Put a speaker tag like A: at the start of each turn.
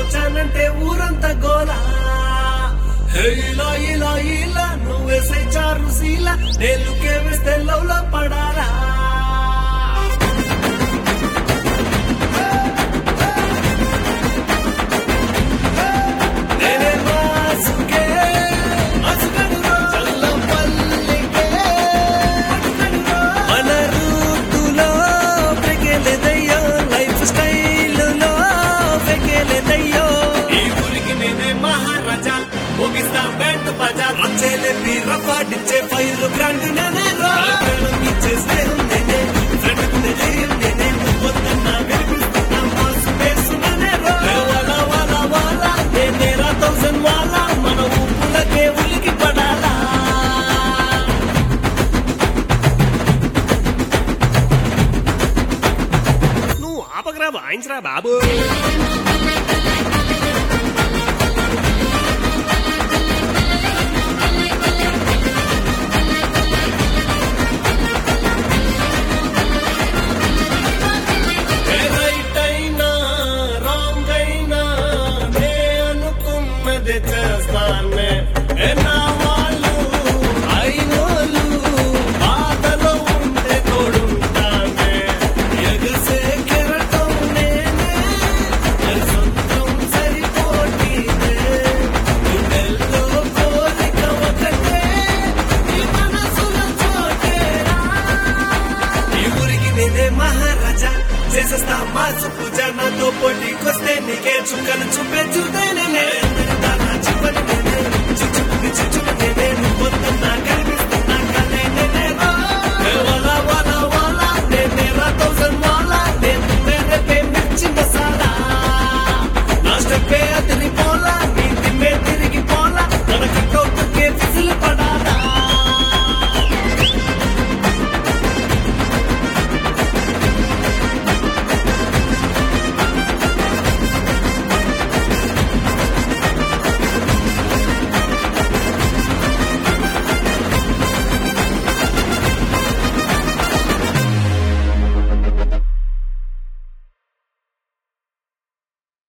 A: వచ్చానంటే ఊరంతా గోలా హే ఇలా ఇలా ఇలా నువ్వేసే చారు శీల నేలుకే వేస్తే లవ్లో పడాలా నేనే మాసుకే అసుకనురా చల్లపల్లికే పట్టుకనురా మన రూటులో పెకెలేదయ్యో లైఫ్ స్టైల్లో పెకెలేదయ్యో ఈ ఊరికి నేనే మహారాజా ముగిస్తా బ్యాండ్ బజా రచ్చేలేపి రఫాడిచ్చే ఫైర్ బ్రాండ్ నేనే రా ప్రాణం ఇచ్చే స్నేహం నేనే ఫ్రెండ్ కుండే ధైర్యం నేనే వద్దన్నా వినిపిస్తున్నా మాసు పేసు నేనే రా వాలా వాలా వాలా నేనే రా థౌసండ్ వాలా మన ఊపులకే ఉలికి పడాలా నువ్వు ఆపకరా వాయించరా బాబు ఏ రైట్ అయినా రాంగ్ అయినా నే అనుకున్నది చేస్తానే ఏ నా వాళ్ళు అయినోళ్ళు బాధలో ఉంటే తోడుంటానే ఎగసే కెరటం నేనే ఏ సొంతం సరిపోటీనే గుండెల్లో కోరిక ఒకటే ఈ మనసులో చోటేరా ఈ ఊరికి నేనే మహారాజా చేసేస్తా మాసు పూజ నాతో పోటీకొస్తే నీకే చుక్కలు చూపే చూపే నేనే అందరి దానా చిప్పని నేనే చిచ్చుకుని